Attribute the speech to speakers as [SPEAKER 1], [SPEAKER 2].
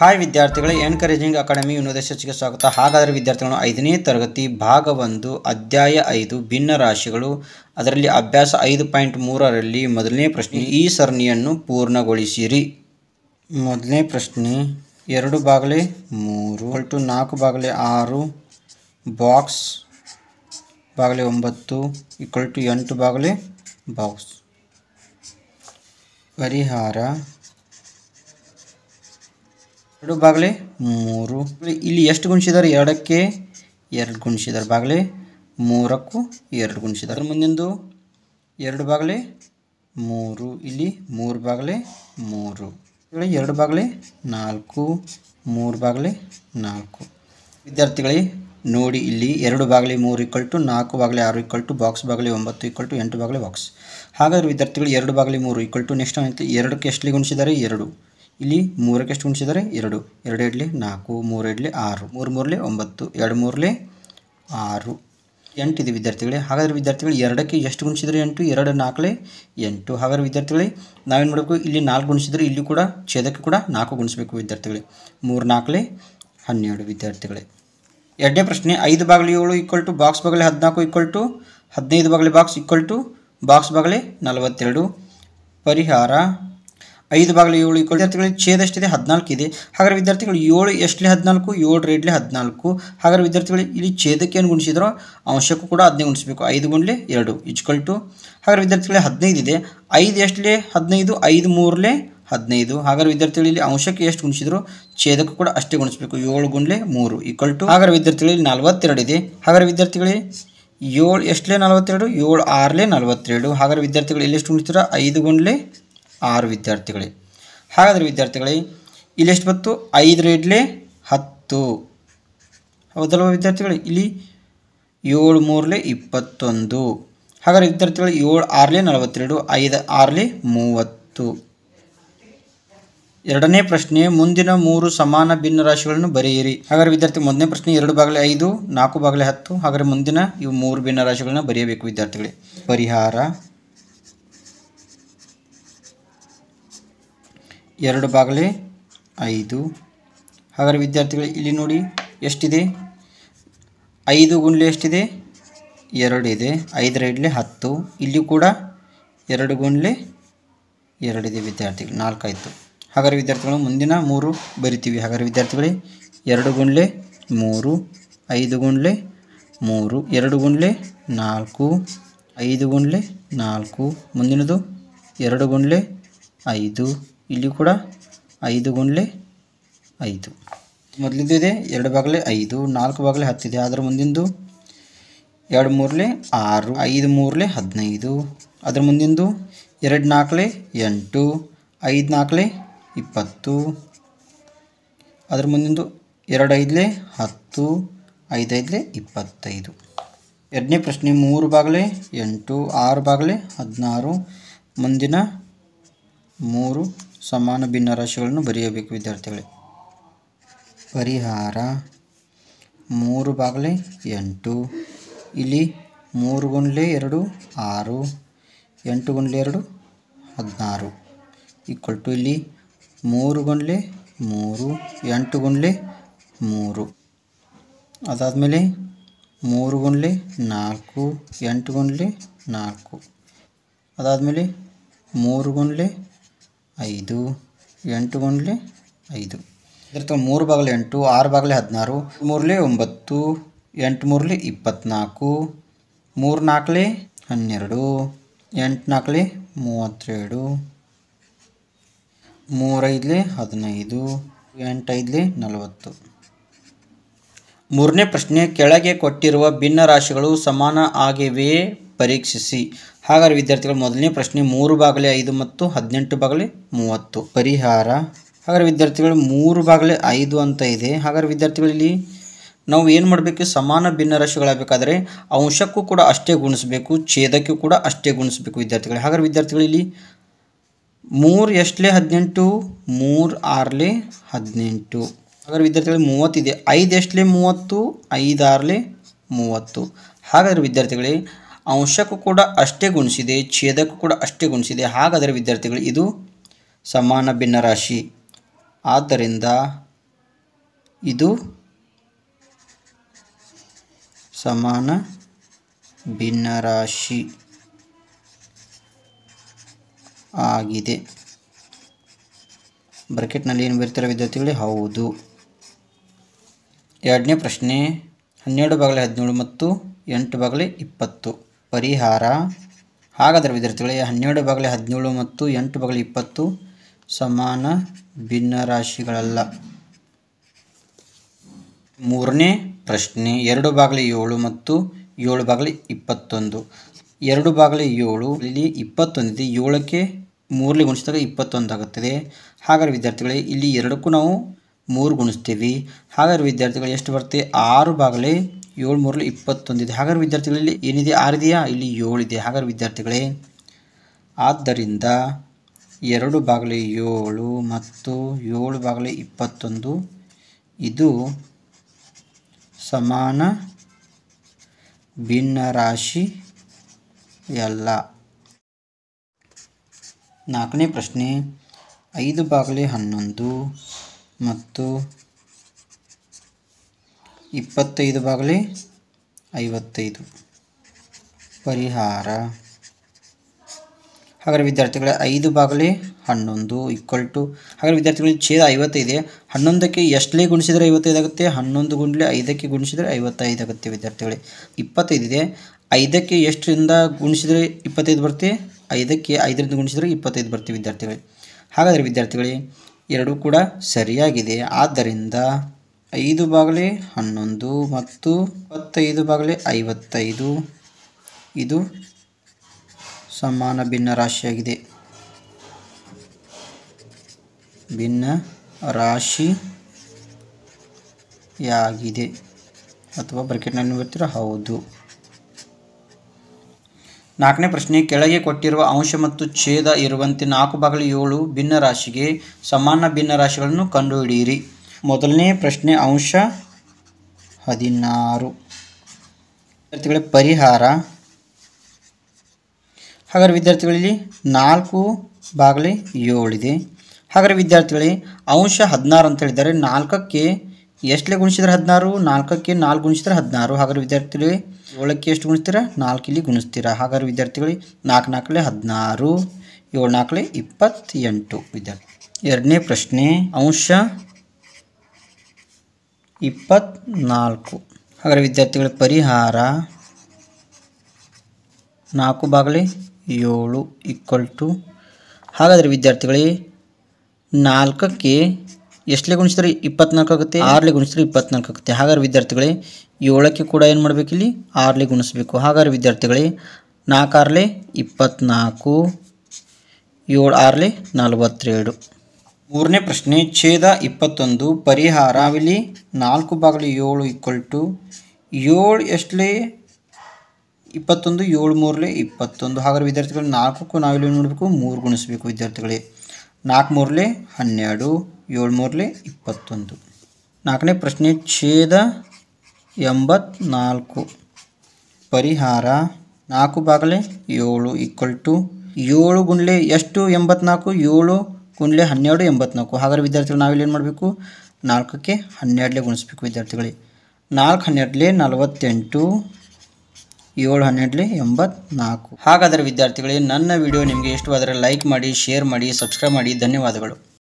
[SPEAKER 1] hi ವಿದ್ಯಾರ್ಥಿಗಳೇ encouraging academy ಯುನಿವರ್ಸಿಟಿಗೆ ಸ್ವಾಗತ ಹಾಗಾದರೆ ವಿದ್ಯಾರ್ಥಿಗಳು ಐದನೇ ತರಗತಿ ಭಾಗ ಒಂದು ಅಧ್ಯಾಯ ಐದು ಭಿನ್ನ ರಾಶಿಗಳು ಅದರಲ್ಲಿ ಅಭ್ಯಾಸ ಐದು ಪಾಯಿಂಟ್ ಮೂರರಲ್ಲಿ ಮೊದಲನೇ ಪ್ರಶ್ನೆ ಈ ಸರಣಿಯನ್ನು ಪೂರ್ಣಗೊಳಿಸಿರಿ ಮೊದಲನೇ ಪ್ರಶ್ನೆ ಎರಡು ಬಾಗಲೆ ಮೂರು ಟು ನಾಲ್ಕು ಬಾಗಲೆ ಆರು ಬಾಕ್ಸ್ ಬಾಗಲೆ ಒಂಬತ್ತು ಈಕ್ವಲ್ ಟು ಎಂಟು ಬಾಗಲೆ ಬಾಕ್ಸ್ ಪರಿಹಾರ ಎರಡು ಬಾಗಲೆ ಮೂರು ಇಲ್ಲಿ ಎಷ್ಟು ಗುಣಿಸಿದ್ದಾರೆ ಎರಡಕ್ಕೆ ಎರಡು ಗುಣಿಸಿದ್ದಾರೆ ಬಾಗಲೆ ಮೂರಕ್ಕೂ ಎರಡು ಗುಣಿಸಿದ್ದಾರೆ ಮುಂದಿಂದು ಎರಡು ಬಾಗಲೆ ಮೂರು ಇಲ್ಲಿ ಮೂರು ಬಾಗಲೆ ಮೂರು ಇಲ್ಲಿ ಎರಡು ಬಾಗಲೆ ನಾಲ್ಕು ಮೂರು ಬಾಗಲೆ ನಾಲ್ಕು ವಿದ್ಯಾರ್ಥಿಗಳೇ ನೋಡಿ ಇಲ್ಲಿ ಎರಡು ಬಾಗಲೆ ಮೂರು ಈಕ್ವಲ್ ಟು ನಾಲ್ಕು ಬಾಗಲೆ ಆರು ಈಕ್ವಲ್ ಟು ಬಾಕ್ಸ್ ಬಾಗಲೆ ಒಂಬತ್ತು ಈಕ್ವಲ್ ಟು ಎಂಟು ಬಾಗಲೆ ಬಾಕ್ಸ್ ಹಾಗಾದರೆ ವಿದ್ಯಾರ್ಥಿಗಳು ಎರಡು ಬಾಗಲೆ ಮೂರು ಈಕ್ವಲ್ ಟು ನೆಕ್ಸ್ಟ್ ಏನಾಯ್ತು ಎರಡಕ್ಕೆ ಎಷ್ಟಲಿ ಗುಣಿಸಿದ್ದಾರೆ ಎರಡು ಇಲ್ಲಿ ಮೂರಕ್ಕೆ ಎಷ್ಟು ಗುಣಿಸಿದ್ದಾರೆ ಎರಡು ಎರಡು ಇಡ್ಲಿ ನಾಲ್ಕು ಮೂರು ಇಡ್ಲಿ ಆರು ಮೂರು ಮೂರಲೆ ಒಂಬತ್ತು ಎರಡು ಮೂರಲೆ ಆರು ಎಂಟಿದೆ ವಿದ್ಯಾರ್ಥಿಗಳೇ ಹಾಗಾದರೆ ವಿದ್ಯಾರ್ಥಿಗಳು ಎರಡಕ್ಕೆ ಎಷ್ಟು ಗುಣಿಸಿದರೆ ಎಂಟು ಎರಡು ನಾಲ್ಕಲೆ ಎಂಟು ಹಾಗಾದರೆ ವಿದ್ಯಾರ್ಥಿಗಳೇ ನಾವೇನು ಮಾಡಬೇಕು ಇಲ್ಲಿ ನಾಲ್ಕು ಗುಣಿಸಿದರೆ ಇಲ್ಲಿ ಕೂಡ ಛೇದಕ್ಕೆ ಕೂಡ ನಾಲ್ಕು ಗುಣಿಸಬೇಕು ವಿದ್ಯಾರ್ಥಿಗಳೇ ಮೂರು ನಾಲ್ಕಲೆ ಹನ್ನೆರಡು ವಿದ್ಯಾರ್ಥಿಗಳೇ ಎರಡನೇ ಪ್ರಶ್ನೆ ಐದು ಬಾಗಿಲು ಏಳು ಈಕ್ವಲ್ ಟು ಬಾಕ್ಸ್ ಬಾಗಲೆ ಹದಿನಾಲ್ಕು ಈಕ್ವಲ್ ಟು ಹದಿನೈದು ಬಾಗಲೆ ಬಾಕ್ಸ್ ಈಕ್ವಲ್ ಟು ಬಾಕ್ಸ್ ಬಾಗಲೆ ನಲವತ್ತೆರಡು ಪರಿಹಾರ ಐದು ಬಾಗಿಲು ಏಳು ಈಕ್ವಲ್ ವಿದ್ಯಾರ್ಥಿಗಳಿಗೆ ಛೇದ ಎಷ್ಟಿದೆ ಹದಿನಾಲ್ಕು ಇದೆ ಹಾಗಾದ್ರೆ ವಿದ್ಯಾರ್ಥಿಗಳು ಏಳು ಎಷ್ಟಲಿ ಹದಿನಾಲ್ಕು ಏಳು ರೇಡ್ಲಿ ಹದಿನಾಲ್ಕು ಹಾಗಾದ್ರೆ ವಿದ್ಯಾರ್ಥಿಗಳು ಇಲ್ಲಿ ಛೇದಕ್ಕೆ ಏನು ಗುಣಿಸಿದ್ರೋ ಅಂಶಕ್ಕೂ ಕೂಡ ಹದಿನೈದು ಗುಣಿಸಬೇಕು ಐದು ಗುಂಡ್ಲೆ ಎರಡು ಇಚ್ಕಲ್ ಟು ಹಾಗಾದ್ರೆ ವಿದ್ಯಾರ್ಥಿಗಳಿಗೆ ಹದಿನೈದು ಇದೆ ಐದು ಎಷ್ಟಲೇ ಹದಿನೈದು ಐದು ಮೂರಲೆ ಹದಿನೈದು ಹಾಗಾದ್ರೆ ವಿದ್ಯಾರ್ಥಿಗಳು ಇಲ್ಲಿ ಅಂಶಕ್ಕೆ ಎಷ್ಟು ಗುಣಿಸಿದ್ರು ಛೇದಕ್ಕೂ ಕೂಡ ಅಷ್ಟೇ ಗುಣಿಸಬೇಕು ಏಳು ಗುಂಡ್ಲೆ ಮೂರು ಈಕ್ವಲ್ ಟು ಹಾಗಾದ್ರೆ ವಿದ್ಯಾರ್ಥಿಗಳಲ್ಲಿ ನಲವತ್ತೆರಡು ಇದೆ ಹಾಗಾದ್ರೆ ವಿದ್ಯಾರ್ಥಿಗಳೇ ಏಳು ಎಷ್ಟಲೇ ನಲವತ್ತೆರಡು ಏಳು ಆರಲೇ ನಲವತ್ತೆರಡು ಹಾಗಾದ್ರೆ ವಿದ್ಯಾರ್ಥಿಗಳು ಇಲ್ಲಿ ಎಷ್ಟು ಗುಣಿಸ್ತೀರ ಐದು ಗುಂಡ್ಲೆ ಆರು ವಿದ್ಯಾರ್ಥಿಗಳೇ ಹಾಗಾದರೆ ವಿದ್ಯಾರ್ಥಿಗಳೇ ಇಲ್ಲಿ ಎಷ್ಟು ಬಂತು ಐದು ರೇಡ್ಲೆ ಹತ್ತು ಹೌದಲ್ವ ವಿದ್ಯಾರ್ಥಿಗಳೇ ಇಲ್ಲಿ ಏಳು ಮೂರಲೆ ಇಪ್ಪತ್ತೊಂದು ಹಾಗಾದರೆ ವಿದ್ಯಾರ್ಥಿಗಳು ಏಳು ಆರಲೆ ನಲವತ್ತೆರಡು ಐದು ಆರಲೆ ಮೂವತ್ತು ಎರಡನೇ ಪ್ರಶ್ನೆ ಮುಂದಿನ ಮೂರು ಸಮಾನ ಭಿನ್ನ ರಾಶಿಗಳನ್ನು ಬರೆಯಿರಿ ಹಾಗಾದರೆ ವಿದ್ಯಾರ್ಥಿ ಮೊದಲನೇ ಪ್ರಶ್ನೆ ಎರಡು ಬಾಗಲೆ ಐದು ನಾಲ್ಕು ಬಾಗಲೆ ಹತ್ತು ಹಾಗಾದರೆ ಮುಂದಿನ ಇವು ಮೂರು ಭಿನ್ನ ರಾಶಿಗಳನ್ನ ಬರೆಯಬೇಕು ವಿದ್ಯಾರ್ಥಿಗಳೇ ಪರಿಹಾರ ಎರಡು ಬಾಗಲೆ ಐದು ಹಾಗಾದರೆ ವಿದ್ಯಾರ್ಥಿಗಳು ಇಲ್ಲಿ ನೋಡಿ ಎಷ್ಟಿದೆ ಐದು ಗುಂಡ್ಲೆ ಎಷ್ಟಿದೆ ಎರಡಿದೆ ಐದರ ಇಡ್ಲೆ ಹತ್ತು ಇಲ್ಲಿ ಕೂಡ ಎರಡು ಗುಂಡ್ಲೆ ಎರಡಿದೆ ವಿದ್ಯಾರ್ಥಿಗಳು ನಾಲ್ಕಾಯಿತು ಹಾಗಾದರೆ ವಿದ್ಯಾರ್ಥಿಗಳು ಮುಂದಿನ ಮೂರು ಬರಿತೀವಿ ಹಾಗಾದರೆ ವಿದ್ಯಾರ್ಥಿಗಳೇ ಎರಡು ಗುಂಡ್ಲೆ ಮೂರು ಐದು ಗುಂಡ್ಲೆ ಮೂರು ಎರಡು ಗುಂಡ್ಲೆ ನಾಲ್ಕು ಐದು ಗುಂಡ್ಲೆ ನಾಲ್ಕು ಮುಂದಿನದು ಎರಡು ಗುಂಡ್ಲೆ ಐದು ಇಲ್ಲಿ ಕೂಡ ಐದು ಗುಂಡ್ಲೆ ಐದು ಮೊದಲಿದ್ದಿದೆ ಎರಡು ಬಾಗಲೆ ಐದು ನಾಲ್ಕು ಬಾಗಲೆ ಹತ್ತಿದೆ ಅದರ ಮುಂದಿಂದು ಎರಡು ಮೂರಲೆ ಆರು ಐದು ಮೂರಲೆ ಹದಿನೈದು ಅದರ ಮುಂದಿಂದು ಎರಡು ನಾಲ್ಕಲೆ ಎಂಟು ಐದು ನಾಲ್ಕಲೆ ಇಪ್ಪತ್ತು ಅದರ ಮುಂದಿಂದು ಎರಡು ಐದಲೆ ಹತ್ತು ಐದು ಐದಲೆ ಇಪ್ಪತ್ತೈದು ಎರಡನೇ ಪ್ರಶ್ನೆ ಮೂರು ಬಾಗಲೆ ಎಂಟು ಆರು ಬಾಗಲೆ ಹದಿನಾರು ಮುಂದಿನ ಮೂರು ಸಮಾನ ಭಿನ್ನ ರಾಶಿಗಳನ್ನು ಬರೆಯಬೇಕು ವಿದ್ಯಾರ್ಥಿಗಳೇ ಪರಿಹಾರ ಮೂರು ಬಾಗಲೆ ಎಂಟು ಇಲ್ಲಿ ಮೂರು ಗುಂಡ್ಲೆ ಎರಡು ಆರು ಎಂಟು ಗುಂಡ್ಲೆ ಎರಡು ಹದಿನಾರು ಈಕ್ವಲ್ ಟು ಇಲ್ಲಿ ಮೂರು ಗುಂಡ್ಲೆ ಮೂರು ಎಂಟು ಗುಂಡ್ಲೆ ಮೂರು ಅದಾದಮೇಲೆ ಮೂರು ಗುಂಡ್ಲೆ ನಾಲ್ಕು ಎಂಟು ಗುಂಡ್ಲೆ ನಾಲ್ಕು ಅದಾದಮೇಲೆ ಮೂರು ಗುಂಡ್ಲೆ ಐದು ಎಂಟು ಗುಂಡ್ಲೆ ಐದು ಇದರ ಮೂರು ಬಾಗಲೆ ಎಂಟು ಆರು ಬಾಗಲೆ ಹದಿನಾರು ಮೂರಲೆ ಒಂಬತ್ತು ಎಂಟು ಮೂರಲೆ ಇಪ್ಪತ್ತ್ನಾಲ್ಕು ಮೂರು ನಾಲ್ಕಲೆ ಹನ್ನೆರಡು ಎಂಟು ನಾಲ್ಕಲೆ ಮೂವತ್ತೆರಡು ಮೂರೈದಲೆ ಹದಿನೈದು ಎಂಟೈದಲೆ ನಲವತ್ತು ಮೂರನೇ ಪ್ರಶ್ನೆ ಕೆಳಗೆ ಕೊಟ್ಟಿರುವ ಭಿನ್ನ ರಾಶಿಗಳು ಸಮಾನ ಆಗಿವೆಯೇ ಪರೀಕ್ಷಿಸಿ ಹಾಗಾದರೆ ವಿದ್ಯಾರ್ಥಿಗಳು ಮೊದಲನೇ ಪ್ರಶ್ನೆ ಮೂರು ಬಾಗಲೆ ಐದು ಮತ್ತು ಹದಿನೆಂಟು ಬಾಗಲೆ ಮೂವತ್ತು ಪರಿಹಾರ ಹಾಗಾದರೆ ವಿದ್ಯಾರ್ಥಿಗಳು ಮೂರು ಬಾಗಲೆ ಐದು ಅಂತ ಇದೆ ಹಾಗಾದರೆ ವಿದ್ಯಾರ್ಥಿಗಳಲ್ಲಿ ನಾವು ಏನು ಮಾಡಬೇಕು ಸಮಾನ ಭಿನ್ನ ರಾಶಿಗಳಾಗಬೇಕಾದ್ರೆ ಅಂಶಕ್ಕೂ ಕೂಡ ಅಷ್ಟೇ ಗುಣಿಸಬೇಕು ಛೇದಕ್ಕೂ ಕೂಡ ಅಷ್ಟೇ ಗುಣಿಸಬೇಕು ವಿದ್ಯಾರ್ಥಿಗಳು ಹಾಗಾದರೆ ವಿದ್ಯಾರ್ಥಿಗಳಲ್ಲಿ ಮೂರು ಎಷ್ಟಲೇ ಹದಿನೆಂಟು ಮೂರು ಆರ್ಲೆ ಹದಿನೆಂಟು ಹಾಗಾದ್ರೆ ವಿದ್ಯಾರ್ಥಿಗಳಿಗೆ ಮೂವತ್ತಿದೆ ಐದು ಎಷ್ಟಲೇ ಮೂವತ್ತು ಐದು ಆರ್ಲೆ ಮೂವತ್ತು ಹಾಗಾದರೆ ವಿದ್ಯಾರ್ಥಿಗಳೇ ಅಂಶಕ್ಕೂ ಕೂಡ ಅಷ್ಟೇ ಗುಣಿಸಿದೆ ಛೇದಕ್ಕೂ ಕೂಡ ಅಷ್ಟೇ ಗುಣಿಸಿದೆ ಹಾಗಾದರೆ ವಿದ್ಯಾರ್ಥಿಗಳು ಇದು ಸಮಾನ ಭಿನ್ನರಾಶಿ ಆದ್ದರಿಂದ ಇದು ಸಮಾನ ಭಿನ್ನರಾಶಿ ಆಗಿದೆ ಬ್ರಕೆಟ್ನಲ್ಲಿ ಏನು ಬರೀತಾರೆ ವಿದ್ಯಾರ್ಥಿಗಳೇ ಹೌದು ಎರಡನೇ ಪ್ರಶ್ನೆ ಹನ್ನೆರಡು ಬಾಗಲೆ ಹದಿನೇಳು ಮತ್ತು ಎಂಟು ಬಾಗಲೆ ಇಪ್ಪತ್ತು ಪರಿಹಾರ ಹಾಗಾದರೆ ವಿದ್ಯಾರ್ಥಿಗಳೇ ಹನ್ನೆರಡು ಬಾಗಲೆ ಹದಿನೇಳು ಮತ್ತು ಎಂಟು ಬಾಗಲೆ ಇಪ್ಪತ್ತು ಸಮಾನ ಭಿನ್ನರಾಶಿಗಳಲ್ಲ ಮೂರನೇ ಪ್ರಶ್ನೆ ಎರಡು ಬಾಗಲೆ ಏಳು ಮತ್ತು ಏಳು ಬಾಗಲೆ ಇಪ್ಪತ್ತೊಂದು ಎರಡು ಬಾಗಲೆ ಏಳು ಇಲ್ಲಿ ಇಪ್ಪತ್ತೊಂದಿದೆ ಏಳಕ್ಕೆ ಮೂರಲಿ ಗುಣಿಸಿದಾಗ ಇಪ್ಪತ್ತೊಂದು ಆಗುತ್ತದೆ ಹಾಗಾದ್ರೆ ವಿದ್ಯಾರ್ಥಿಗಳೇ ಇಲ್ಲಿ ಎರಡಕ್ಕೂ ನಾವು ಮೂರು ಗುಣಿಸ್ತೀವಿ ಹಾಗಾದ್ರೆ ವಿದ್ಯಾರ್ಥಿಗಳು ಎಷ್ಟು ಬರುತ್ತೆ ಆರು ಬಾಗಲೆ ಏಳು ಮೂರಲಿ ಇಪ್ಪತ್ತೊಂದಿದೆ ಹಾಗಾದ್ರೆ ವಿದ್ಯಾರ್ಥಿಗಳಲ್ಲಿ ಏನಿದೆ ಆರಿದೆಯಾ ಇಲ್ಲಿ ಏಳಿದೆ ಹಾಗಾದ್ರೆ ವಿದ್ಯಾರ್ಥಿಗಳೇ ಆದ್ದರಿಂದ ಎರಡು ಬಾಗಲೆ ಏಳು ಮತ್ತು ಏಳು ಬಾಗಲೆ ಇಪ್ಪತ್ತೊಂದು ಇದು ಸಮಾನ ಭಿನ್ನರಾಶಿ ಎಲ್ಲ ನಾಲ್ಕನೇ ಪ್ರಶ್ನೆ ಐದು ಬಾಗಲೆ ಹನ್ನೊಂದು ಮತ್ತು ಇಪ್ಪತ್ತೈದು ಬಾಗಲೆ ಐವತ್ತೈದು ಪರಿಹಾರ ಹಾಗಾದ್ರೆ ವಿದ್ಯಾರ್ಥಿಗಳೇ ಐದು ಬಾಗಲೆ ಹನ್ನೊಂದು ಈಕ್ವಲ್ ಟು ಹಾಗಾದ್ರೆ ವಿದ್ಯಾರ್ಥಿಗಳಿಗೆ ಛೇದ ಐವತ್ತೈದೆ ಹನ್ನೊಂದಕ್ಕೆ ಎಷ್ಟಲೇ ಗುಣಿಸಿದರೆ ಐವತ್ತೈದು ಆಗುತ್ತೆ ಹನ್ನೊಂದು ಗುಂಡ್ಲೆ ಐದಕ್ಕೆ ಗುಣಿಸಿದರೆ ಐವತ್ತೈದು ಆಗುತ್ತೆ ವಿದ್ಯಾರ್ಥಿಗಳೇ ಇಪ್ಪತ್ತೈದಿದೆ ಐದಕ್ಕೆ ಎಷ್ಟರಿಂದ ಗುಣಿಸಿದರೆ ಇಪ್ಪತ್ತೈದು ಬರುತ್ತೆ ಐದಕ್ಕೆ ಐದರಿಂದ ಗುಣಿಸಿದರೆ ಇಪ್ಪತ್ತೈದು ಬರುತ್ತೆ ವಿದ್ಯಾರ್ಥಿಗಳೇ ಹಾಗಾದರೆ ವಿದ್ಯಾರ್ಥಿಗಳೇ ಎರಡೂ ಕೂಡ ಸರಿಯಾಗಿದೆ ಆದ್ದರಿಂದ ಐದು ಬಾಗಲೆ ಹನ್ನೊಂದು ಮತ್ತು ಇಪ್ಪತ್ತೈದು ಬಾಗಲೆ ಐವತ್ತೈದು ಇದು ಸಮಾನ ಭಿನ್ನ ರಾಶಿಯಾಗಿದೆ ಭಿನ್ನ ರಾಶಿಯಾಗಿದೆ ಅಥವಾ ಬ್ರಕೆಟ್ನಲ್ಲಿ ಬರ್ತೀರ ಹೌದು ನಾಲ್ಕನೇ ಪ್ರಶ್ನೆ ಕೆಳಗೆ ಕೊಟ್ಟಿರುವ ಅಂಶ ಮತ್ತು ಛೇದ ಇರುವಂತೆ ನಾಲ್ಕು ಬಾಗಲ ಏಳು ಭಿನ್ನ ರಾಶಿಗೆ ಸಮಾನ ಭಿನ್ನ ರಾಶಿಗಳನ್ನು ಕಂಡುಹಿಡಿಯಿರಿ ಮೊದಲನೇ ಪ್ರಶ್ನೆ ಅಂಶ ಹದಿನಾರು ವಿದ್ಯಾರ್ಥಿಗಳ ಪರಿಹಾರ ಹಾಗಾದ್ರೆ ವಿದ್ಯಾರ್ಥಿಗಳಲ್ಲಿ ನಾಲ್ಕು ಬಾಗಲೆ ಏಳಿದೆ ಹಾಗಾದ್ರೆ ವಿದ್ಯಾರ್ಥಿಗಳೇ ಅಂಶ ಹದಿನಾರು ಅಂತ ಹೇಳಿದ್ದಾರೆ ನಾಲ್ಕಕ್ಕೆ ಎಷ್ಟಲೇ ಗುಣಿಸಿದ್ರೆ ಹದಿನಾರು ನಾಲ್ಕಕ್ಕೆ ನಾಲ್ಕು ಗುಣಿಸಿದ್ರೆ ಹದಿನಾರು ಹಾಗಾದ್ರೆ ವಿದ್ಯಾರ್ಥಿಗಳೇ ಏಳಕ್ಕೆ ಎಷ್ಟು ಗುಣಿಸ್ತೀರಾ ನಾಲ್ಕು ಇಲ್ಲಿ ಗುಣಿಸ್ತೀರಾ ಹಾಗಾದ್ರೆ ವಿದ್ಯಾರ್ಥಿಗಳೇ ನಾಲ್ಕು ನಾಲ್ಕಲೆ ಹದಿನಾರು ಏಳು ನಾಲ್ಕಲೆ ಇಪ್ಪತ್ತೆಂಟು ವಿದ್ಯಾರ್ಥಿ ಎರಡನೇ ಪ್ರಶ್ನೆ ಅಂಶ ಇಪ್ಪತ್ನಾಲ್ಕು ಹಾಗಾದ್ರೆ ವಿದ್ಯಾರ್ಥಿಗಳ ಪರಿಹಾರ ನಾಲ್ಕು ಬಾಗಲೆ ಏಳು ಈಕ್ವಲ್ ಟು ಹಾಗಾದರೆ ವಿದ್ಯಾರ್ಥಿಗಳೇ ನಾಲ್ಕಕ್ಕೆ ಎಷ್ಟಲೇ ಗುಣಿಸಿದ್ರೆ ಇಪ್ಪತ್ನಾಲ್ಕು ಆಗುತ್ತೆ ಆರಲೆ ಗುಣಿಸಿದ್ರೆ ಇಪ್ಪತ್ನಾಲ್ಕು ಆಗುತ್ತೆ ಹಾಗಾದ್ರೆ ವಿದ್ಯಾರ್ಥಿಗಳೇ ಏಳಕ್ಕೆ ಕೂಡ ಏನು ಮಾಡಬೇಕಿಲ್ಲಿ ಆರಲೆ ಗುಣಿಸ್ಬೇಕು ಹಾಗಾದ್ರೆ ವಿದ್ಯಾರ್ಥಿಗಳೇ ನಾಲ್ಕು ಆರಲೆ ಇಪ್ಪತ್ನಾಲ್ಕು ಏಳು ಆರಲೆ ನಲವತ್ತೆರಡು ಮೂರನೇ ಪ್ರಶ್ನೆ ಛೇದ ಇಪ್ಪತ್ತೊಂದು ಪರಿಹಾರ ನಾವಿಲ್ಲಿ ನಾಲ್ಕು ಬಾಗಲು ಏಳು ಈಕ್ವಲ್ ಟು ಏಳು ಎಷ್ಟಲೇ ಇಪ್ಪತ್ತೊಂದು ಏಳು ಮೂರಲೆ ಇಪ್ಪತ್ತೊಂದು ಹಾಗಾದ್ರೆ ವಿದ್ಯಾರ್ಥಿಗಳು ನಾಲ್ಕಕ್ಕೂ ನಾವಿಲ್ಲಿ ಏನು ಮಾಡಬೇಕು ಮೂರು ಗುಣಿಸ್ಬೇಕು ವಿದ್ಯಾರ್ಥಿಗಳೇ ನಾಲ್ಕು ಮೂರಲೆ ಹನ್ನೆರಡು ಏಳು ಮೂರಲೆ ಇಪ್ಪತ್ತೊಂದು ನಾಲ್ಕನೇ ಪ್ರಶ್ನೆ ಛೇದ ಎಂಬತ್ನಾಲ್ಕು ಪರಿಹಾರ ನಾಲ್ಕು ಬಾಗಲೆ ಏಳು ಈಕ್ವಲ್ ಟು ಏಳು ಗುಂಡ್ಲೆ ಎಷ್ಟು ಎಂಬತ್ನಾಲ್ಕು ಏಳು ಗುಂಡ್ಲೆ ಹನ್ನೆರಡು ಎಂಬತ್ನಾಲ್ಕು ಹಾಗಾದ್ರೆ ವಿದ್ಯಾರ್ಥಿಗಳು ನಾವಿಲ್ಲಿ ಏನು ಮಾಡಬೇಕು ನಾಲ್ಕಕ್ಕೆ ಹನ್ನೆರಡಲೇ ಗುಣಿಸ್ಬೇಕು ವಿದ್ಯಾರ್ಥಿಗಳೇ ನಾಲ್ಕು ಹನ್ನೆರಡಲೇ ನಲವತ್ತೆಂಟು ಏಳು ಹನ್ನೆರಡಲೇ ಎಂಬತ್ನಾಲ್ಕು ಹಾಗಾದರೆ ವಿದ್ಯಾರ್ಥಿಗಳೇ ನನ್ನ ವಿಡಿಯೋ ನಿಮಗೆ ಇಷ್ಟವಾದರೆ ಲೈಕ್ ಮಾಡಿ ಶೇರ್ ಮಾಡಿ ಸಬ್ಸ್ಕ್ರೈಬ್ ಮಾಡಿ ಧನ್ಯವಾದಗಳು